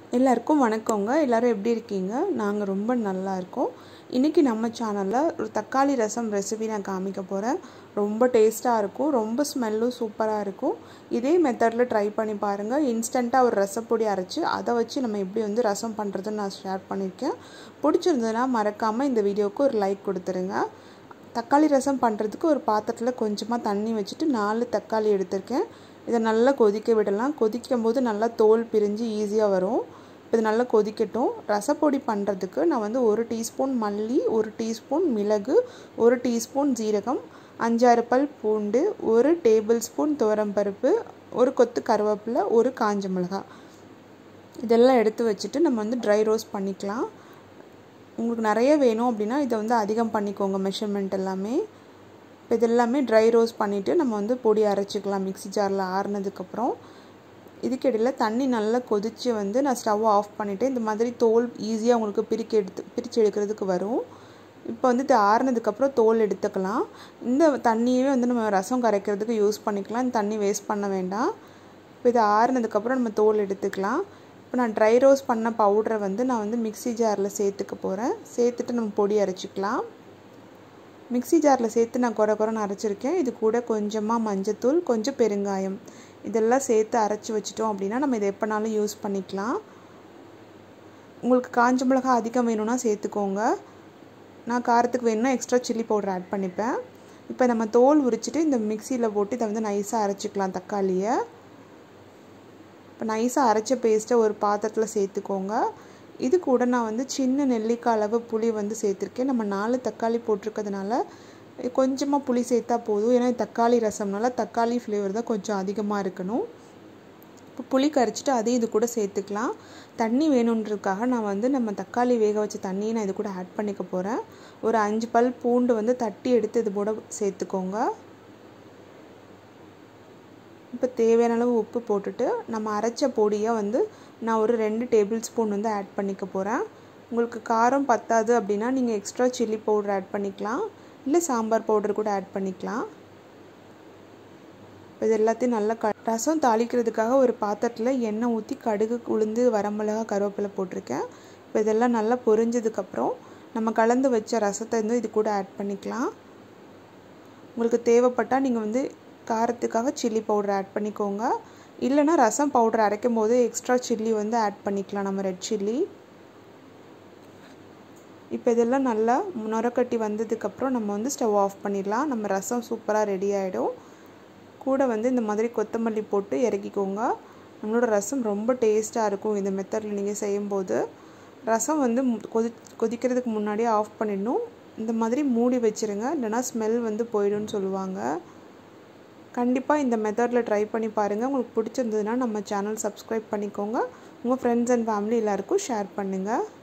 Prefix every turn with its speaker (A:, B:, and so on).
A: எல்லாருக்கும் வணக்கங்க எல்லோரும் எப்படி இருக்கீங்க நாங்கள் ரொம்ப நல்லா இருக்கோம் இன்றைக்கி நம்ம சேனலில் ஒரு தக்காளி ரசம் ரெசிபி நான் காமிக்க போகிறேன் ரொம்ப டேஸ்ட்டாக இருக்கும் ரொம்ப ஸ்மெல்லும் சூப்பராக இருக்கும் இதே மெத்தடில் ட்ரை பண்ணி பாருங்கள் இன்ஸ்டண்ட்டாக ஒரு ரசப்பொடி அரைச்சி அதை வச்சு நம்ம எப்படி வந்து ரசம் பண்ணுறதுன்னு நான் ஷேர் பண்ணியிருக்கேன் பிடிச்சிருந்ததுன்னா மறக்காமல் இந்த வீடியோவுக்கு ஒரு லைக் கொடுத்துருங்க தக்காளி ரசம் பண்ணுறதுக்கு ஒரு பாத்திரத்தில் கொஞ்சமாக தண்ணி வச்சுட்டு நாலு தக்காளி எடுத்திருக்கேன் இதை நல்லா கொதிக்க விடலாம் கொதிக்கும் போது நல்லா தோல் பிரிஞ்சு ஈஸியாக வரும் இது நல்லா கொதிக்கட்டும் ரசப்பொடி பண்ணுறதுக்கு நான் வந்து ஒரு டீஸ்பூன் மல்லி ஒரு டீஸ்பூன் மிளகு ஒரு டீஸ்பூன் ஜீரகம் அஞ்சாறு பல் பூண்டு ஒரு டேபிள் ஸ்பூன் துவரம்பருப்பு ஒரு கொத்து கருவேப்பிலை ஒரு காஞ்ச மிளகாய் இதெல்லாம் எடுத்து வச்சுட்டு நம்ம வந்து ட்ரை ரோஸ்ட் பண்ணிக்கலாம் உங்களுக்கு நிறைய வேணும் அப்படின்னா இதை வந்து அதிகம் பண்ணிக்கோங்க மெஷர்மெண்ட் எல்லாமே இப்போ இதெல்லாமே ட்ரை ரோஸ்ட் பண்ணிவிட்டு நம்ம வந்து பொடி அரைச்சிக்கலாம் மிக்ஸி ஜாரில் ஆறுனதுக்கப்புறம் இதுக்கிடையில் தண்ணி நல்லா கொதித்து வந்து நான் ஸ்டவ் ஆஃப் பண்ணிவிட்டு இந்த மாதிரி தோல் ஈஸியாக உங்களுக்கு பிரிக்க எடுத்து பிரித்து எடுக்கிறதுக்கு வரும் இப்போ வந்து இது ஆறுனதுக்கப்புறம் தோல் எடுத்துக்கலாம் இந்த தண்ணியவே வந்து நம்ம ரசம் கரைக்கிறதுக்கு யூஸ் பண்ணிக்கலாம் இந்த தண்ணி வேஸ்ட் பண்ண வேண்டாம் இப்போ இது ஆறுனதுக்கப்புறம் நம்ம தோல் எடுத்துக்கலாம் இப்போ நான் ட்ரை ரோஸ்ட் பண்ண பவுடரை வந்து நான் வந்து மிக்ஸி ஜாரில் சேர்த்துக்க போகிறேன் சேர்த்துட்டு நம்ம பொடி அரைச்சிக்கலாம் மிக்ஸி ஜாரில் சேர்த்து நான் குறை குறைன்னு அரைச்சிருக்கேன் இது கூட கொஞ்சமாக மஞ்சத்தூள் கொஞ்சம் பெருங்காயம் இதெல்லாம் சேர்த்து அரைச்சி வச்சிட்டோம் அப்படின்னா நம்ம இதை எப்போனாலும் யூஸ் பண்ணிக்கலாம் உங்களுக்கு காஞ்ச மிளகா அதிகம் வேணும்னா சேர்த்துக்கோங்க நான் காரத்துக்கு வேணும்னா எக்ஸ்ட்ரா சில்லி பவுடர் ஆட் பண்ணிப்பேன் இப்போ நம்ம தோல் உரிச்சிட்டு இந்த மிக்சியில் போட்டு இதை வந்து நைஸாக அரைச்சிக்கலாம் தக்காளியை இப்போ நைஸாக அரைச்ச பேஸ்ட்டை ஒரு பாத்திரத்தில் சேர்த்துக்கோங்க இது கூட நான் வந்து சின்ன நெல்லிக்காய் அளவு புளி வந்து சேர்த்துருக்கேன் நம்ம நாலு தக்காளி போட்டிருக்கிறதுனால கொஞ்சமாக புளி சேர்த்தா போதும் ஏன்னா தக்காளி ரசம்னால தக்காளி ஃப்ளேவர் தான் கொஞ்சம் அதிகமாக இருக்கணும் இப்போ புளி கரைச்சிட்டு அதையும் இது கூட சேர்த்துக்கலாம் தண்ணி வேணுன்றதுக்காக நான் வந்து நம்ம தக்காளி வேக வச்ச தண்ணியை நான் இது கூட ஆட் பண்ணிக்க போகிறேன் ஒரு அஞ்சு பல் பூண்டு வந்து தட்டி எடுத்து இது கூட சேர்த்துக்கோங்க இப்போ தேவையான அளவு உப்பு போட்டுட்டு நம்ம அரைச்ச பொடியை வந்து நான் ஒரு ரெண்டு டேபிள் ஸ்பூன் வந்து ஆட் பண்ணிக்க போகிறேன் உங்களுக்கு காரம் பத்தாது அப்படின்னா நீங்கள் எக்ஸ்ட்ரா சில்லி பவுடர் ஆட் பண்ணிக்கலாம் இல்லை சாம்பார் பவுடர் கூட ஆட் பண்ணிக்கலாம் இது எல்லாத்தையும் நல்லா க ரசம் தாளிக்கிறதுக்காக ஒரு பாத்திரத்தில் எண்ணெய் ஊற்றி கடுகு உளுந்து வரமிளகா கருவேப்பிலை போட்டிருக்கேன் இப்போ இதெல்லாம் நல்லா பொரிஞ்சதுக்கப்புறம் நம்ம கலந்து வச்ச ரசத்தை வந்து இது கூட ஆட் பண்ணிக்கலாம் உங்களுக்கு தேவைப்பட்டால் நீங்கள் வந்து காரத்துக்காக சில்லி பவுடர் ஆட் பண்ணிக்கோங்க இல்லைனா ரசம் பவுடர் அரைக்கும் போது எக்ஸ்ட்ரா சில்லி வந்து ஆட் பண்ணிக்கலாம் நம்ம ரெட் சில்லி இப்போ இதெல்லாம் நல்லா நுரக்கட்டி வந்ததுக்கப்புறம் நம்ம வந்து ஸ்டவ் ஆஃப் பண்ணிடலாம் நம்ம ரசம் சூப்பராக ரெடி ஆகிடும் கூட வந்து இந்த மாதிரி கொத்தமல்லி போட்டு இறக்கிக்கோங்க நம்மளோட ரசம் ரொம்ப டேஸ்ட்டாக இருக்கும் இந்த மெத்தடில் நீங்கள் செய்யும்போது ரசம் வந்து கொதி கொதிக்கிறதுக்கு முன்னாடியே ஆஃப் பண்ணிடணும் இந்த மாதிரி மூடி வச்சுருங்க இல்லைனா ஸ்மெல் வந்து போயிடும்னு சொல்லுவாங்க கண்டிப்பாக இந்த மெத்தடில் ட்ரை பண்ணி பாருங்கள் உங்களுக்கு பிடிச்சிருந்ததுன்னா நம்ம சேனல் சப்ஸ்கிரைப் பண்ணிக்கோங்க உங்கள் ஃப்ரெண்ட்ஸ் அண்ட் ஃபேமிலி எல்லாேருக்கும் ஷேர் பண்ணுங்கள்